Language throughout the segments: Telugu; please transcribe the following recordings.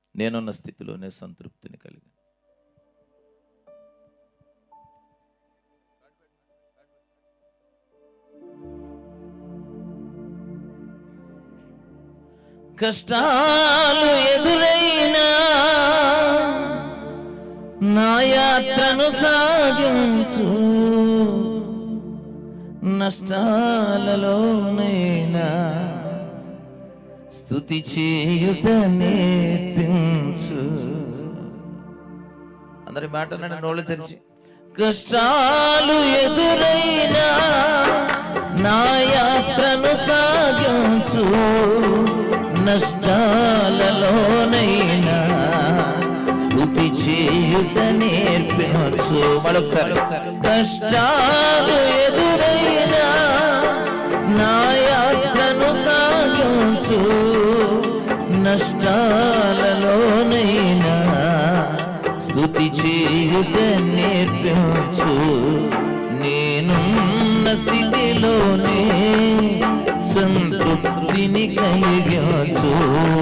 నేనున్న స్థితిలోనే సంతృప్తిని కలిగి కష్టాలు ఎదురైనా నా యాత్రను సాగించు నష్టాలలోనైనా స్థుతి చేయుట నేర్పించు అందరి మాట నన్ను నోళ్ళు తెరిచి కష్టాలు ఎదురైనా నా యాత్రను సాగించు నష్టాలలోనైనా స్థుతి చేయుట నేర్పించు మరొకసారి కష్టాలు ఎదురైనా నా యాత్రను సాగించు నష్టాలలోనైనా స్థుతి చేయుట నేర్పించు నేనున్న స్థితిలోనే సంతృప్తిని కలిగించు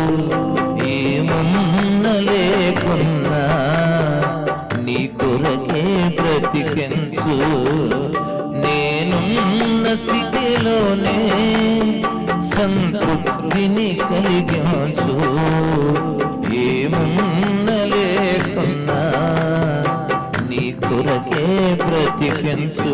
ఏమున్న లేకున్నా నీ కొరకే బ్రతికించు నేనున్న స్థితిలోనే సంతృప్తిని కలిగించు ఏమున్న లేకున్నా నీ కొరకే బ్రతికించు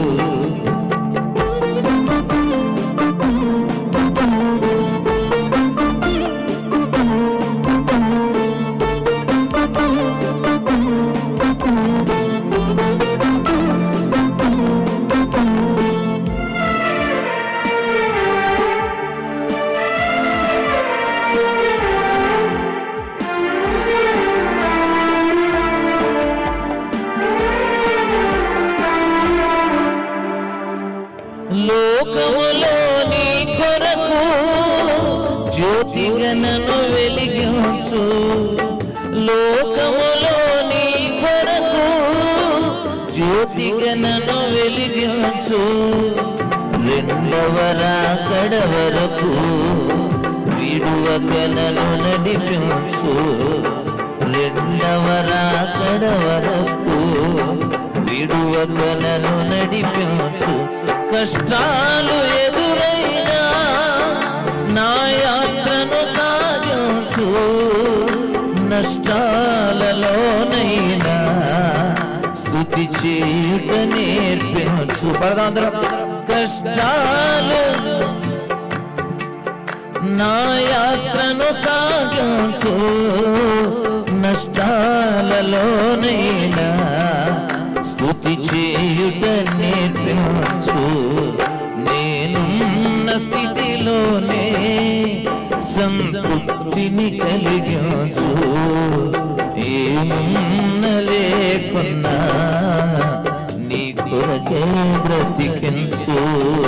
లోకములో నీ కొరకు జ్యోతిగా నన్ను వెలిగించు లోకములో నీ కొరకు జ్యోతిగా నన్ను వెలిగించు రెండవ రాకడ వరకు విడువక నన్ను నడిపించు రెండవ రాకడ వరకు విడువక నన్ను నడిపించు కష్టాలు ఎదురైనా నా యాత్రను సాగించు నష్టాలలోనైనా స్థుతి చేయుట నేర్పించు పరదాంధ్రం కష్టాలు నా యాత్రను సాగించు నష్టాలలోనైనా స్థుతి చేయుట నేర్పించు నేనున్న స్థితిలోనే సంతృప్తిని కలిగించు ఏమున్న లేకున్నా నీ కొరకే బ్రతికించు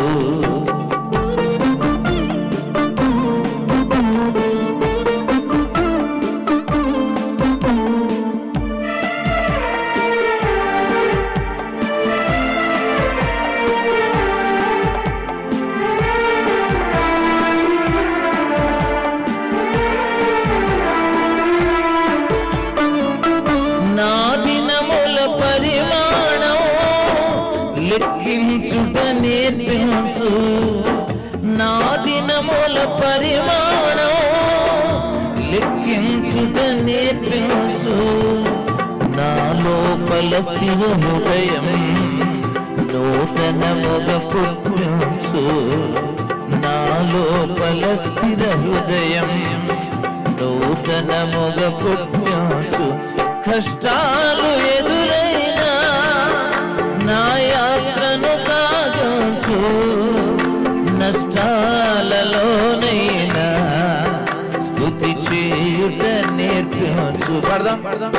నా దినముల పరిమాణం లెక్కించుట నేర్పించు నా దినముల పరిమాణం లెక్కించుట నేర్పించు నా లోపల స్థిర హృదయం నూతన మొగ పుట్టించు నా లోపల స్థిర హృదయం నూతన మొగ పుట్టించు కష్టాలు ఎదురైనా నా యాత్రను సాగించు నష్టాలలోనైనా స్థుతి చేయుట నేర్పించు పడదాం పడదాం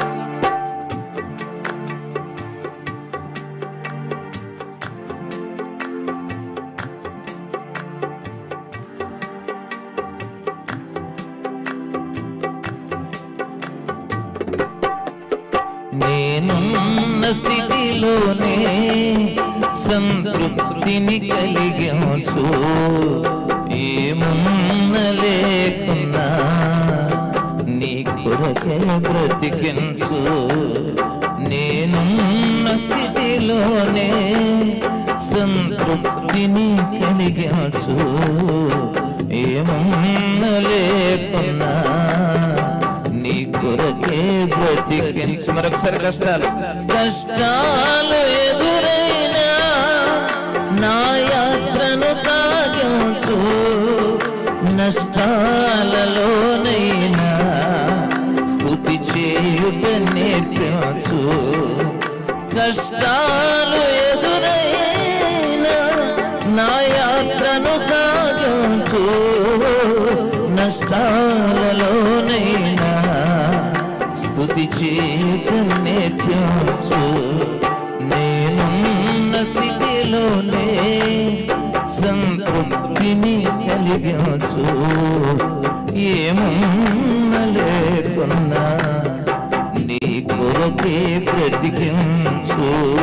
నేనున్న స్థితిలోనే సంతృప్తిని కలిగించు ఏమున్న లేకున్నా నీ కొరకే బ్రతికించు నేనున్న స్థితిలోనే సంతృప్తిని కలిగించు ఏమన్న లేకున్నా నీ కొరకే బ్రతికించు మరొకసారి కష్టాలు కష్టాలు ఎదురైనా నా యాత్రను సాగించు నష్టాలలోనైనా స్థుతి చేయుట నేర్పించు కష్టాలు ఎదురైనా నా యాత్రను సాగించు నష్టాలలోనైనా స్థుతి చేయుట నేర్పించు నేనున్న స్థితిలోనే సంతృప్తిని కలిగించు ఏమన్న లేకున్నా నీ కొరకే బ్రతికించు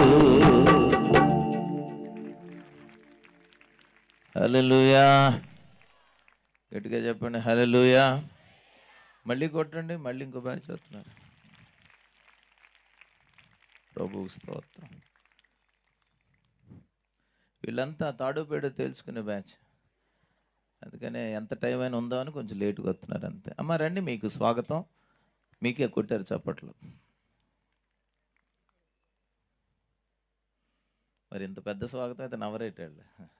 హల్లెలూయా గట్టిగా చెప్పండి హల్లెలూయా మళ్ళీ కొట్టండి మళ్ళీ ఇంకో బ్యాచ్ చదువుతున్నారు ప్రభువు స్తోత్రం వీళ్ళంతా తాడుపేడు తెలుసుకునే బ్యాచ్ అందుకనే ఎంత టైం అయినా ఉందో అని కొంచెం లేటుగా వస్తున్నారు అంతే అమ్మ రండి మీకు స్వాగతం మీకే కొట్టారు చప్పట్లు మరి ఇంత పెద్ద స్వాగతం అయితే నవరేటాళ్ళు